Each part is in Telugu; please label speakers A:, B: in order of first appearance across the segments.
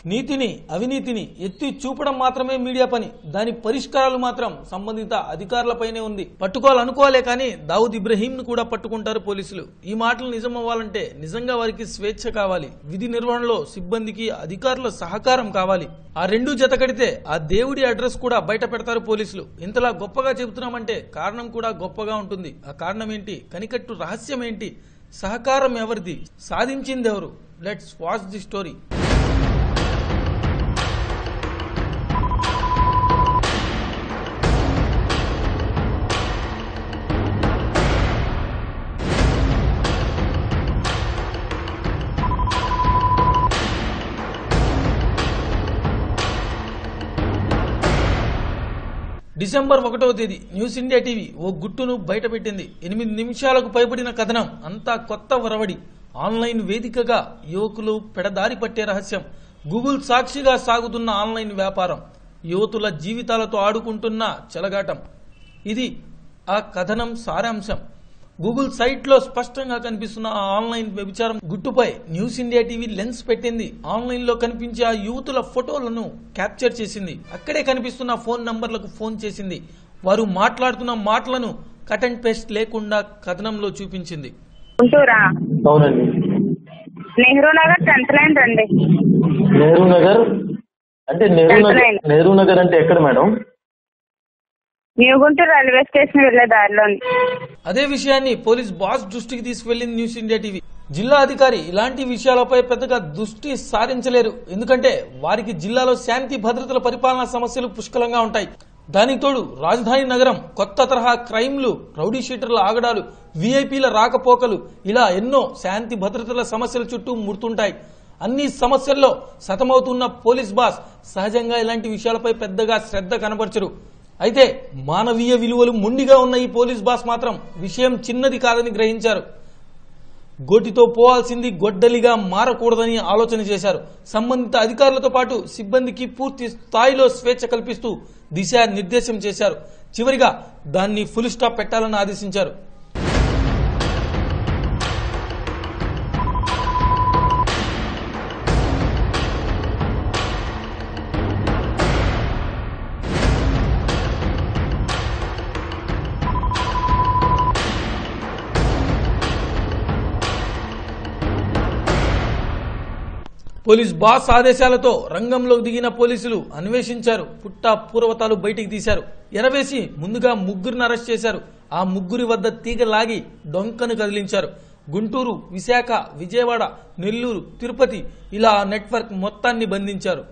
A: నీతిని అవినీతిని ఎత్తి చూపడం మాత్రమే మీడియా పని దాని పరిష్కారాలు మాత్రం సంబంధిత అధికారులపైనే ఉంది పట్టుకోవాలనుకోవాలే కానీ దావుద్ ఇబ్రహీం ను కూడా పట్టుకుంటారు పోలీసులు ఈ మాటలు నిజం అవ్వాలంటే నిజంగా వారికి స్వేచ్ఛ కావాలి విధి నిర్వహణలో సిబ్బందికి అధికారుల సహకారం కావాలి ఆ రెండు జత కడితే ఆ దేవుడి అడ్రస్ కూడా బయట పెడతారు పోలీసులు ఇంతలా గొప్పగా చెబుతున్నామంటే కారణం కూడా గొప్పగా ఉంటుంది ఆ కారణం ఏంటి కనికట్టు రహస్యం ఏంటి సహకారం ఎవరిది సాధించింది ఎవరు let's watch the story December ఒకటవ తేదీ న్యూస్ ఇండియా టీవీ ఓ గుట్టును బయటపెట్టింది ఎనిమిది నిమిషాలకు పైబడిన కథనం అంతా కొత్త వరవడి ఆన్లైన్ వేదికగా యువకులు పెడదారి పట్టే రహస్యం గూగుల్ సాక్షిగా సాగుతున్న ఆన్లైన్ వ్యాపారం యువతుల జీవితాలతో ఆడుకుంటున్న చెలగాటం ఇది ఆ కథనం సారాంశం గూగుల్ సైట్ లో స్పష్టంగా కనిపిస్తున్న ఆ ఆన్లైన్ వ్యభిచారం గుట్టుపై న్యూస్ ఇండియా టీవీ లెన్స్ పెట్టింది ఆన్లైన్ లో కనిపించే ఆ యువతుల ఫోటోలను క్యాప్చర్ చేసింది అక్కడే కనిపిస్తున్న ఫోన్ నంబర్లకు ఫోన్ చేసింది వారు మాట్లాడుతున్న మాటలను కట్ అండ్ పేస్ట్ లేకుండా కథనంలో చూపించింది
B: గుంటూరా
C: అవునండి
B: నెహ్రూ నగర్ టెన్త్ లైన్ రండి
C: నెహ్రూ నగర్ అంటే నెహ్రూ నగర్
B: Tenth line.
C: నెహ్రూ నగర్ అంటే ఎక్కడ madam
B: new Guntur railway station వెళ్లే దారిలోని
A: అదే విషయాన్ని పోలీస్ బాస్ దృష్టికి తీసుకువెళ్లింది న్యూస్ ఇండియా టీవీ జిల్లా అధికారి ఇలాంటి విషయాలపై పెద్దగా దృష్టి సారించలేరు ఎందుకంటే వారికి జిల్లాలో శాంతి భద్రతల పరిపాలనా సమస్యలు పుష్కలంగా ఉంటాయి దానికి తోడు రాజధాని నగరం కొత్త తరహా క్రైమ్లు రౌడీ షీటర్ల ఆగడాలు వీఐపీల రాకపోకలు ఇలా ఎన్నో శాంతి భద్రతల సమస్యల చుట్టూ ముడుతుంటాయి అన్ని సమస్యల్లో సతమవుతున్న పోలీస్ బాస్ సహజంగా ఇలాంటి విషయాలపై పెద్దగా శ్రద్ధ కనబరచరు అయితే మానవీయ విలువలు మొండిగా ఉన్న ఈ పోలీస్ బాస్ మాత్రం విషయం చిన్నది కాదని గ్రహించారు గోటితో పోవాల్సింది గొడ్డలిగా మారకూడదని ఆలోచన చేశారు సంబంధిత అధికారులతో పాటు సిబ్బందికి పూర్తి స్థాయిలో స్వేచ్ఛ కల్పిస్తూ దిశా నిర్దేశం చేశారు చివరిగా దాన్ని ఫుల్ స్టాప్ పెట్టాలని ఆదేశించారు పోలీస్ బాస్ ఆదేశాలతో రంగంలోకి దిగిన పోలీసులు అన్వేషించారు పుట్ట పూర్వతాలు బయటికి తీశారు ఎరవేసి ముందుగా ముగ్గురిని అరెస్ట్ చేశారు ఆ ముగ్గురి వద్ద తీగ లాగి డొంకను కదిలించారు గుంటూరు విశాఖ విజయవాడ నెల్లూరు తిరుపతి ఇలా ఆ నెట్వర్క్ మొత్తాన్ని బంధించారు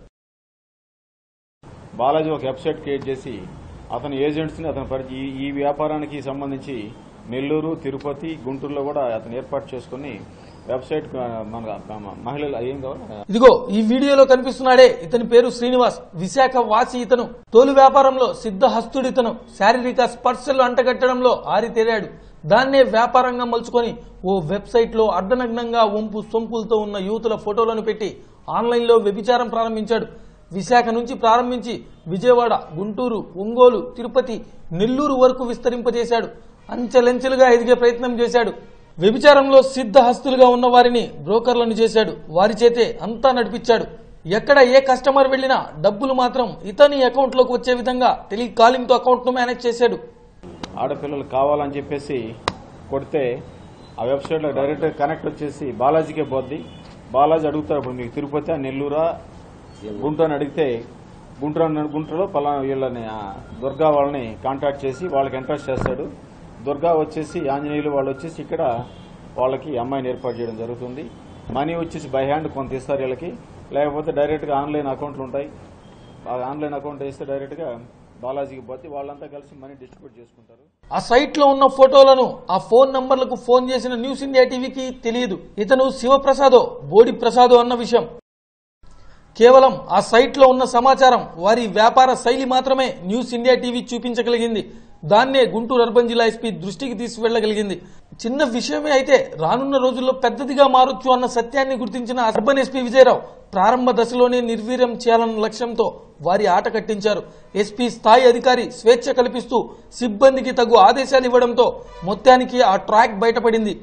D: బాలాజీ ఒక వెబ్సైట్ క్రియేట్ చేసి అతని ఏజెంట్స్ని అతని పరిచయం ఈ- ఈ వ్యాపారానికి సంబంధించి నెల్లూరు తిరుపతి గుంటూరులో కూడా అతను ఏర్పాటు చేసుకుని వెబ్సైట్ ఆ, మన మన మహిళలు ఏం కావాలి
A: ఇదిగో ఈ వీడియోలో కనిపిస్తున్నాడే ఇతని పేరు శ్రీనివాస్ విశాఖ వాసి ఇతను తోలు వ్యాపారంలో సిద్ధహస్తుడితను శారీరక స్పర్శలు అంటగట్టడంలో ఆరితేరాడు దాన్నే వ్యాపారంగా మలుచుకొని ఓ వెబ్సైట్ లో అర్ధనగ్నంగా వంపు సొంపులతో ఉన్న యువతుల ఫోటోలను పెట్టి ఆన్లైన్ లో వ్యభిచారం ప్రారంభించాడు విశాఖ నుంచి ప్రారంభించి విజయవాడ గుంటూరు ఒంగోలు తిరుపతి నెల్లూరు వరకు విస్తరింపజేశాడు అంచెలంచెలుగా ఎదిగే ప్రయత్నం చేశాడు వ్యభిచారంలో సిద్ధహస్తులుగా ఉన్న వారిని బ్రోకర్లను చేశాడు వారి చేతే అంతా నడిపించాడు ఎక్కడ ఏ కస్టమర్ వెళ్లినా డబ్బులు మాత్రం ఇతని అకౌంట్ లోకి వచ్చే విధంగా టెలికాలింగ్ తో అకౌంట్ ను మేనేజ్ చేశాడు
D: ఆడపిల్లలు కావాలని చెప్పేసి కొడితే ఆ వెబ్సైట్లో డైరెక్ట్ కనెక్ట్ వచ్చేసి బాలాజీకే పోద్ది బాలాజీ అడుగుతారు ఇప్పుడు మీకు తిరుపతి నెల్లూరా గుంటూరు అని అడిగితే గుంటూరు అన్న- గుంటూరులో పలానా వీళ్ళని ఆ, దుర్గా వాళ్ళని కాంటాక్ట్ చేసి వాళ్ళకి ఇంట్రెస్ట్ చేస్తాడు దుర్గా వచ్చేసి ఆంజనేయులు వాళ్ళు వచ్చేసి ఇక్కడ వాళ్ళకి అమ్మాయిని ఏర్పాటు చేయడం జరుగుతుంది మనీ వచ్చేసి బై హ్యాండ్ కొంత ఇస్తారు వీళ్ళకి లేకపోతే డైరెక్ట్గా ఆన్లైన్ అకౌంట్లు ఉంటాయి ఆ ఆన్లైన్ అకౌంట్ వేస్తే డైరెక్ట్గా బాలాజీకి పోతే వాళ్ళంతా కలిసి మనీ డిస్ట్రిబ్యూట్ చేసుకుంటారు
A: ఆ సైట్ లో ఉన్న ఫోటోలను ఆ ఫోన్ నంబర్లకు ఫోన్ చేసిన న్యూస్ ఇండియా టీవీకి తెలియదు ఇతను శివప్రసాదో బోడి ప్రసాదో అన్న విషయం కేవలం ఆ సైట్ లో ఉన్న సమాచారం వారి వ్యాపార శైలి మాత్రమే న్యూస్ ఇండియా టీవీ చూపించగలిగింది దాన్నే గుంటూరు అర్బన్ జిల్లా ఎస్పీ దృష్టికి తీసుకువెళ్లగలిగింది చిన్న విషయమే అయితే రానున్న రోజుల్లో పెద్దదిగా మారొచ్చు అన్న సత్యాన్ని గుర్తించిన అర్బన్ ఎస్పీ విజయరావు ప్రారంభ దశలోనే నిర్వీర్యం చేయాలన్న లక్ష్యంతో వారి ఆట కట్టించారు ఎస్పీ స్థాయి అధికారి స్వేచ్ఛ కల్పిస్తూ సిబ్బందికి తగు ఆదేశాలు ఇవ్వడంతో మొత్తానికి ఆ ట్రాక్ బయటపడింది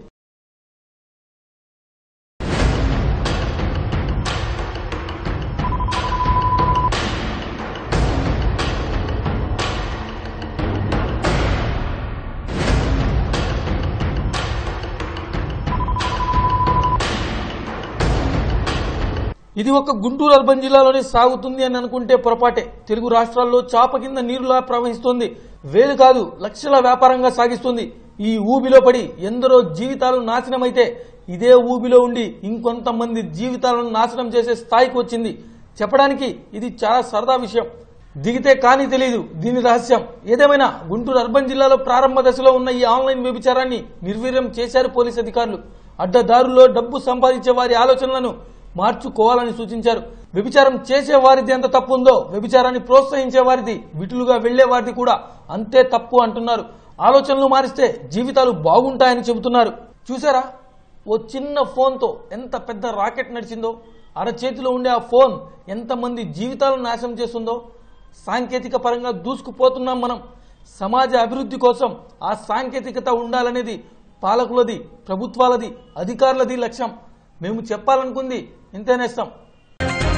A: ఇది ఒక గుంటూరు అర్బన్ జిల్లాలోనే సాగుతుంది అని అనుకుంటే పొరపాటే తెలుగు రాష్ట్రాల్లో చాప కింద నీరులా ప్రవహిస్తోంది వేలు కాదు లక్షల వ్యాపారంగా సాగిస్తుంది ఈ ఊబిలో పడి ఎందరో జీవితాలు నాశనమైతే ఇదే ఊబిలో ఉండి ఇంకొంతమంది జీవితాలను నాశనం చేసే స్థాయికి వచ్చింది చెప్పడానికి ఇది చాలా సరదా విషయం దిగితే కానీ తెలియదు దీని రహస్యం ఏదేమైనా గుంటూరు అర్బన్ జిల్లాలో ప్రారంభ దశలో ఉన్న ఈ ఆన్లైన్ వ్యభిచారాన్ని నిర్వీర్యం చేశారు పోలీస్ అధికారులు అడ్డదారుల్లో డబ్బు సంపాదించే వారి ఆలోచనలను మార్చుకోవాలని సూచించారు వ్యభిచారం చేసే వారిది ఎంత తప్పు ఉందో వ్యభిచారాన్ని ప్రోత్సహించే వారిది విటులుగా వెళ్లే వారిది కూడా అంతే తప్పు అంటున్నారు ఆలోచనలు మారిస్తే జీవితాలు బాగుంటాయని చెబుతున్నారు చూసారా ఓ చిన్న ఫోన్తో ఎంత పెద్ద రాకెట్ నడిచిందో అరచేతిలో ఉండే ఆ ఫోన్ ఎంతమంది జీవితాలను నాశనం చేస్తుందో సాంకేతిక పరంగా దూసుకుపోతున్నాం మనం సమాజ అభివృద్ధి కోసం ఆ సాంకేతికత ఉండాలనేది పాలకులది ప్రభుత్వాలది అధికారులది లక్ష్యం మేము చెప్పాలనుకుంది ఇంతేనేస్తాం